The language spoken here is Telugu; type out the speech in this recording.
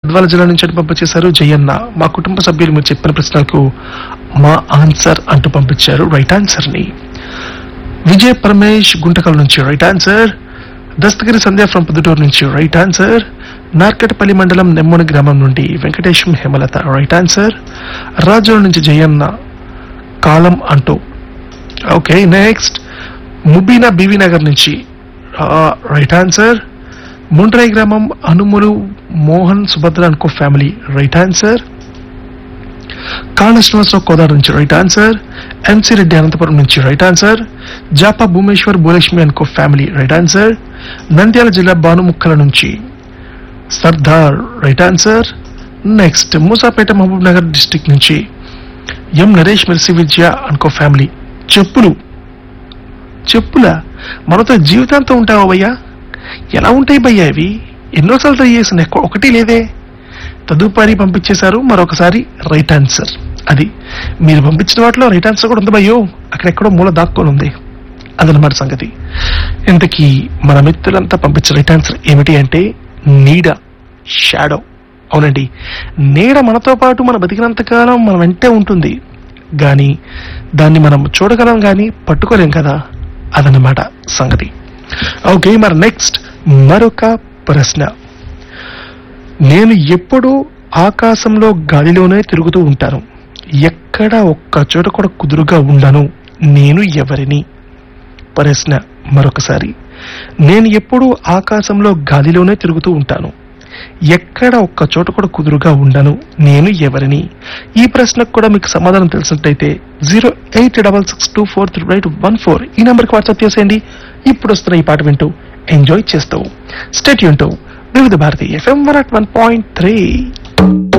గద్వాల జిల్లా నుంచి అటు పంపించేశారు జయన్న మా కుటుంబ సభ్యులు మీరు చెప్పిన ప్రశ్నలకు మా ఆన్సర్ అంటూ పంపించారు రైట్ ఆన్సర్ ని విజయ్ పరమేష్ గుంటకల్ నుంచి right answer Dastagiri Sandhya from Poddutur నుంచి రైట్ ఆన్సర్ నార్కటపల్లి మండలం నెమ్మూని గ్రామం నుండి వెంకటేశం హేమలత రైట్ ఆన్సర్ రాజోల నుంచి జయన్న కాలం అంటూ ఓకే నెక్స్ట్ ముబీనా బీవీ నగర్ నుంచి రైట్ ఆన్సర్ ముండ్రై గ్రామం అనుములు మోహన్ సుభద్ర అనుకో ఫ్యామిలీ రైట్ ఆన్సర్ కాళ్ళ శ్రీనివాసరావు కోదాడు నుంచి right answer M C Reddy Anantapuram నుంచి right answer Japa Bhumeshwar Bhulakshmi and co family right answer Nandyal జిల్లా భానుముక్కల నుంచి Sardar right answer next Moosapet Mahabub Nagar district నుంచి ఎం నరేష్ మెర్సి విద్య అనుకో ఫ్యామిలీ చెప్పులు చెప్పులా మనతో జీవితాంతం ఉంటావా భయ్యా ఎలా ఉంటాయి భయ్యా ఇవి ఎన్నోసార్లు ట్రై చేసిన ఒకటి లేదే తదుపరి పంపించేశారు మరొకసారి రైట్ ఆన్సర్ అది మీరు పంపించిన వాటిలో రైట్ ఆన్సర్ కూడా ఉంది భయ్యో అక్కడెక్కడో మూల దాక్కొని ఉంది అదనమాట సంగతి ఇంతకీ మన మిత్రులంతా పంపించిన రైట్ ఆన్సర్ ఏమిటి అంటే నీడ షాడో అవునండి నీడ మనతో పాటు మన బతికినంత కాలం మన వెంటే ఉంటుంది కానీ దాన్ని మనం చూడగలం కానీ పట్టుకోలేం కదా అదనమాట సంగతి ఓకే మరి నెక్స్ట్ మరొక ప్రశ్న నేను ఎప్పుడూ ఆకాశంలో గాలిలోనే తిరుగుతూ ఉంటాను ఎక్కడ ఒక్క చోట కూడా కుదురుగా ఉండను నేను ఎవరిని ప్రశ్న మరొకసారి నేను ఎప్పుడూ ఆకాశంలో గాలిలోనే తిరుగుతూ ఉంటాను ఎక్కడ ఒక్క చోట కూడా కుదురుగా ఉండను నేను ఎవరిని ఈ ప్రశ్నకు కూడా మీకు సమాధానం తెలిసినట్టయితే zero eight double six two four three eight one four ఈ నెంబర్కి వాట్సాప్ చేసేయండి ఇప్పుడు వస్తున్న ఈ పాట వింటూ ఎంజాయ్ చేస్తూ stay tuned to Vividh Bharati FM one at one point three